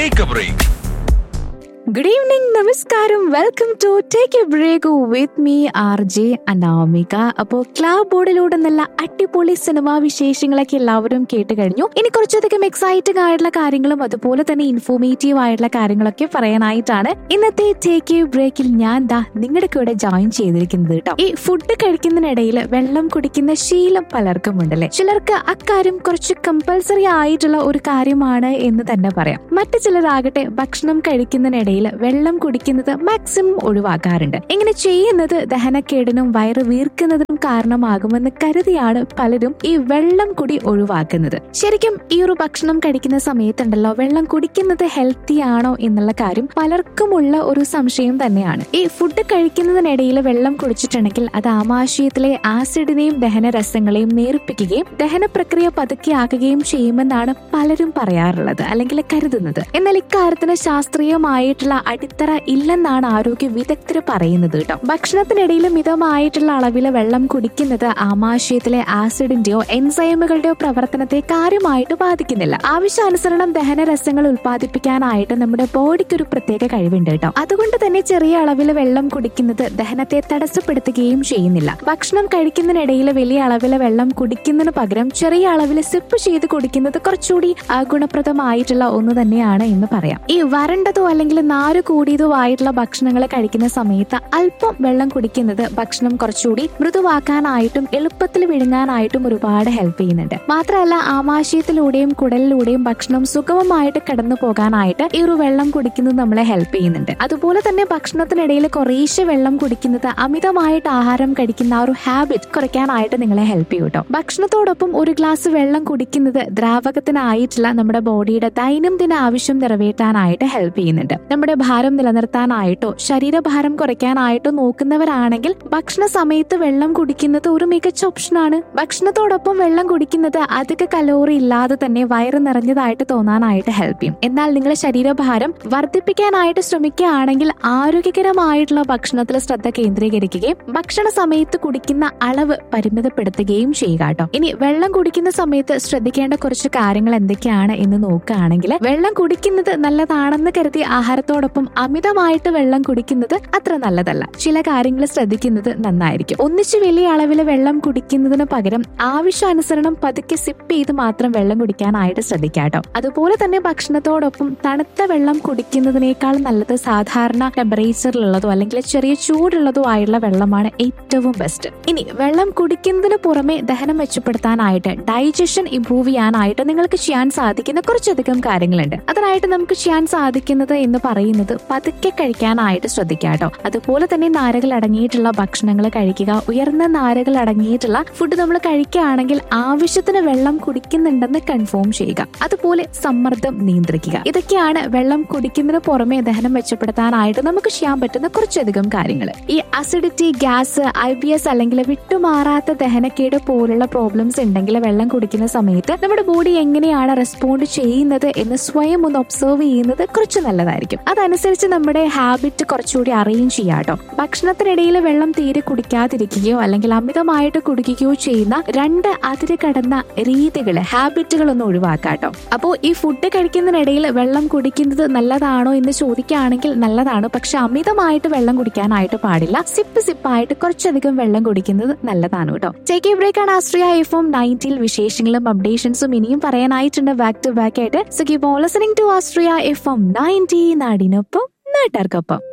take a break good evening നമസ്കാരം welcome to take a break with me RJ ജെ അനാമിക അപ്പോ ക്ലാബ് ബോർഡിലൂടെ നല്ല അടിപൊളി സിനിമാ വിശേഷങ്ങളൊക്കെ എല്ലാവരും കേട്ട് കഴിഞ്ഞു ഇനി കുറച്ചധികം എക്സൈറ്റിംഗ് ആയിട്ടുള്ള കാര്യങ്ങളും അതുപോലെ തന്നെ ഇൻഫോർമേറ്റീവ് ആയിട്ടുള്ള കാര്യങ്ങളൊക്കെ പറയാനായിട്ടാണ് ഇന്നത്തെ ടേക്ക് എ ബ്രേക്കിൽ ഞാൻ ദാ നിങ്ങളുടെ കൂടെ ജോയിൻ ചെയ്തിരിക്കുന്നത് കേട്ടോ ഈ ഫുഡ് കഴിക്കുന്നതിനിടയിൽ വെള്ളം കുടിക്കുന്ന ശീലം പലർക്കും ഉണ്ടല്ലേ ചിലർക്ക് അക്കാര്യം കുറച്ച് കമ്പൽസറി ആയിട്ടുള്ള ഒരു കാര്യമാണ് എന്ന് തന്നെ പറയാം മറ്റു ചിലരാകട്ടെ ഭക്ഷണം കഴിക്കുന്നതിനിടയിൽ വെള്ളം കുടിക്കുന്നത് മാക്സിമം ഒഴിവാക്കാറുണ്ട് ഇങ്ങനെ ചെയ്യുന്നത് ദഹനക്കേടിനും വയറ് വീർക്കുന്നതിനും കാരണമാകുമെന്ന് കരുതിയാണ് പലരും ഈ വെള്ളം കുടി ഒഴിവാക്കുന്നത് ശരിക്കും ഈ ഒരു ഭക്ഷണം കഴിക്കുന്ന സമയത്തുണ്ടല്ലോ വെള്ളം കുടിക്കുന്നത് ഹെൽത്തി ആണോ എന്നുള്ള കാര്യം പലർക്കുമുള്ള ഒരു സംശയം തന്നെയാണ് ഈ ഫുഡ് കഴിക്കുന്നതിനിടയിൽ വെള്ളം കുടിച്ചിട്ടുണ്ടെങ്കിൽ അത് ആമാശയത്തിലെ ആസിഡിനെയും ദഹനരസങ്ങളെയും നേർപ്പിക്കുകയും ദഹന പ്രക്രിയ പതുക്കെയാക്കുകയും ചെയ്യുമെന്നാണ് പലരും പറയാറുള്ളത് അല്ലെങ്കിൽ കരുതുന്നത് എന്നാൽ ഇക്കാര്യത്തിന് ശാസ്ത്രീയമായിട്ടുള്ള അടിത്തറ ഇല്ലെന്നാണ് ആരോഗ്യ വിദഗ്ധർ പറയുന്നത് കേട്ടോ ഭക്ഷണത്തിനിടയിൽ മിതമായിട്ടുള്ള അളവിൽ വെള്ളം കുടിക്കുന്നത് ആമാശയത്തിലെ ആസിഡിന്റെയോ എൻസൈമുകളുടെയോ പ്രവർത്തനത്തെ കാര്യമായിട്ട് ബാധിക്കുന്നില്ല ആവശ്യാനുസരണം ദഹനരസങ്ങൾ ഉൽപ്പാദിപ്പിക്കാനായിട്ട് നമ്മുടെ ബോഡിക്ക് ഒരു പ്രത്യേക കഴിവുണ്ട് കേട്ടോ അതുകൊണ്ട് തന്നെ ചെറിയ അളവിൽ വെള്ളം കുടിക്കുന്നത് ദഹനത്തെ തടസ്സപ്പെടുത്തുകയും ചെയ്യുന്നില്ല ഭക്ഷണം കഴിക്കുന്നതിനിടയിൽ വലിയ അളവിൽ വെള്ളം കുടിക്കുന്നതിന് പകരം ചെറിയ അളവിൽ സിപ്പ് ചെയ്ത് കുടിക്കുന്നത് കുറച്ചുകൂടി ആ, ഗുണപ്രദമായിട്ടുള്ള ഒന്ന് തന്നെയാണ് എന്ന് പറയാം ഈ വരണ്ടതോ അല്ലെങ്കിൽ നാര് കൂടിയതോ ആയിട്ടുള്ള ഭക്ഷണങ്ങൾ കഴിക്കുന്ന സമയത്ത് അല്പം വെള്ളം കുടിക്കുന്നത് ഭക്ഷണം കുറച്ചുകൂടി മൃദുവാക്കാനായിട്ടും എളുപ്പത്തിൽ വിഴുങ്ങാനായിട്ടും ഒരുപാട് ഹെൽപ്പ് ചെയ്യുന്നുണ്ട് മാത്രമല്ല ആമാശയത്തിലൂടെയും കുടലിലൂടെയും ഭക്ഷണം സുഗമമായിട്ട് കടന്നു പോകാനായിട്ട് ഈ ഒരു വെള്ളം കുടിക്കുന്നത് നമ്മളെ ഹെൽപ്പ് ചെയ്യുന്നുണ്ട് അതുപോലെ തന്നെ ഭക്ഷണത്തിനിടയിൽ കുറേശ്ശെ വെള്ളം കുടിക്കുന്നത് അമിതമായിട്ട് ആഹാരം കഴിക്കുന്ന ആ ഒരു ഹാബിറ്റ് കുറയ്ക്കാനായിട്ട് നിങ്ങളെ ഹെൽപ്പ് ചെയ്യും കേട്ടോ ഭക്ഷണത്തോടൊപ്പം ഒരു ഗ്ലാസ് വെള്ളം കുടിക്കുന്നത് ദ്രാവകത്തിനായിട്ടുള്ള നമ്മുടെ ബോഡിയുടെ ദൈനംദിന ആവശ്യം നിറവേറ്റാനായിട്ട് ഹെൽപ്പ് ചെയ്യുന്നുണ്ട് നമ്മുടെ ഭാരം നിലനിർത്താനായിട്ടോ ശരീരഭാരം കുറയ്ക്കാനായിട്ടോ നോക്കുന്നവരാണെങ്കിൽ ഭക്ഷണ സമയത്ത് വെള്ളം കുടിക്കുന്നത് ഒരു മികച്ച ഓപ്ഷനാണ് ഭക്ഷണത്തോടൊപ്പം വെള്ളം കുടിക്കുന്നത് അധിക കലോറി ഇല്ലാതെ തന്നെ വയറ് നിറഞ്ഞതായിട്ട് തോന്നാനായിട്ട് ഹെൽപ്പ് ചെയ്യും എന്നാൽ നിങ്ങൾ ശരീരഭാരം വർദ്ധിപ്പിക്കാനായിട്ട് ശ്രമിക്കുകയാണെങ്കിൽ ആരോഗ്യകരമായിട്ടുള്ള ഭക്ഷണത്തിൽ ശ്രദ്ധ കേന്ദ്രീകരിക്കുകയും ഭക്ഷണ സമയത്ത് കുടിക്കുന്ന അളവ് പരിമിതപ്പെടുത്തുകയും ചെയ്യുക കേട്ടോ ഇനി വെള്ളം കുടിക്കുന്ന സമയത്ത് ശ്രദ്ധിക്കേണ്ട കുറച്ച് കാര്യങ്ങൾ എന്തൊക്കെയാണ് എന്ന് നോക്കുകയാണെങ്കിൽ വെള്ളം കുടിക്കുന്നത് നല്ലതാണെന്ന് കരുതി ആഹാരത്തോടൊപ്പം അമിതമായിട്ട് വെള്ളം കുടിക്കുന്നത് അത്ര നല്ലതല്ല ചില കാര്യങ്ങൾ ശ്രദ്ധിക്കുന്നത് നന്നായിരിക്കും ഒന്നിച്ച് വലിയ അളവിൽ വെള്ളം കുടിക്കുന്നതിന് പകരം ആവശ്യാനുസരണം പതുക്കെ സിപ്പ് ചെയ്ത് മാത്രം വെള്ളം കുടിക്കാനായിട്ട് ശ്രദ്ധിക്കാട്ടോ അതുപോലെ തന്നെ ഭക്ഷണത്തോടൊപ്പം തണുത്ത വെള്ളം കുടിക്കുന്നതിനേക്കാൾ നല്ലത് സാധാരണ ടെമ്പറേച്ചറിലുള്ളതോ അല്ലെങ്കിൽ ചെറിയ ചൂടുള്ളതോ ആയുള്ള വെള്ളമാണ് ഏറ്റവും ബെസ്റ്റ് ഇനി വെള്ളം കുടിക്കുന്നതിന് പുറമെ ദഹനം മെച്ചപ്പെടുത്താനായിട്ട് ഡൈജഷൻ ഇംപ്രൂവ് ചെയ്യാനായിട്ട് നിങ്ങൾക്ക് ചെയ്യാൻ സാധിക്കുന്ന കുറച്ചധികം കാര്യങ്ങളുണ്ട് അതിനായിട്ട് നമുക്ക് ചെയ്യാൻ സാധിക്കുന്നത് എന്ന് പറയുന്നത് പതുക്കെ കഴിക്കാനായിട്ട് ശ്രദ്ധിക്കാട്ടോ അതുപോലെ തന്നെ നാരുകൾ അടങ്ങിയിട്ടുള്ള ഭക്ഷണങ്ങൾ കഴിക്കുക ഉയർന്ന നാരുകൾ അടങ്ങിയിട്ടുള്ള ഫുഡ് നമ്മൾ കഴിക്കുകയാണെങ്കിൽ ആവശ്യത്തിന് വെള്ളം കുടിക്കുന്നുണ്ടെന്ന് കൺഫേം ചെയ്യുക അതുപോലെ സമ്മർദ്ദം നിയന്ത്രിക്കുക ഇതൊക്കെയാണ് വെള്ളം കുടിക്കുന്നതിന് പുറമെ ദഹനം മെച്ചപ്പെടുത്താനായിട്ട് നമുക്ക് ചെയ്യാൻ പറ്റുന്ന കുറച്ചധികം കാര്യങ്ങൾ ഈ acidity gas I B S അല്ലെങ്കിൽ വിട്ടുമാറാത്ത ദഹനക്കേട് പോലുള്ള പ്രോബ്ലംസ് ഉണ്ടെങ്കിൽ വെള്ളം കുടിക്കുന്ന സമയത്ത് നമ്മുടെ ബോഡി എങ്ങനെയാണ് റെസ്പോണ്ട് ചെയ്യുന്നത് എന്ന് സ്വയം ഒന്ന് ഒബ്സർവ് ചെയ്യുന്നത് കുറച്ച് നല്ലതായിരിക്കും അതനുസരിച്ച് നമ്മുടെ ഹാബിറ്റ് കുറച്ചുകൂടി അറേഞ്ച് ചെയ്യാം കേട്ടോ ഭക്ഷണത്തിനിടയിൽ വെള്ളം തീരെ കുടിക്കാതിരിക്കുകയോ അല്ലെങ്കിൽ അമിതമായിട്ട് കുടിക്കുകയോ ചെയ്യുന്ന രണ്ട് അതിര് കടന്ന രീതികൾ ഹാബിറ്റുകൾ ഒന്ന് ഒഴിവാക്കാട്ടോ അപ്പോൾ ഈ ഫുഡ് കഴിക്കുന്നതിനിടയിൽ വെള്ളം കുടിക്കുന്നത് നല്ലതാണോ എന്ന് ചോദിക്കുകയാണെങ്കിൽ നല്ലതാണ് പക്ഷെ അമിതമായിട്ട് വെള്ളം കുടിക്കാനായിട്ട് പാടില്ല സിപ്പ് സിപ്പായിട്ട് കുറച്ചധികം വെള്ളം കുടിക്കുന്നത് നല്ലതാണ് കേട്ടോ ടേക്ക് എ ബ്രേക്ക് ആണ് ആസ്ട്രിയ എഫ് എം നയൻറ്റിൽ വിശേഷങ്ങളും അപ്ഡേഷൻസും ഇനിയും പറയാനായിട്ടുണ്ട് ബാക്ക് ടു ബാക്ക് ആയിട്ട് so keep on listening to ആസ്ട്രിയ എഫ് എം നയൻറ്റി നാടിനൊപ്പം നാട്ടാർക്കൊപ്പം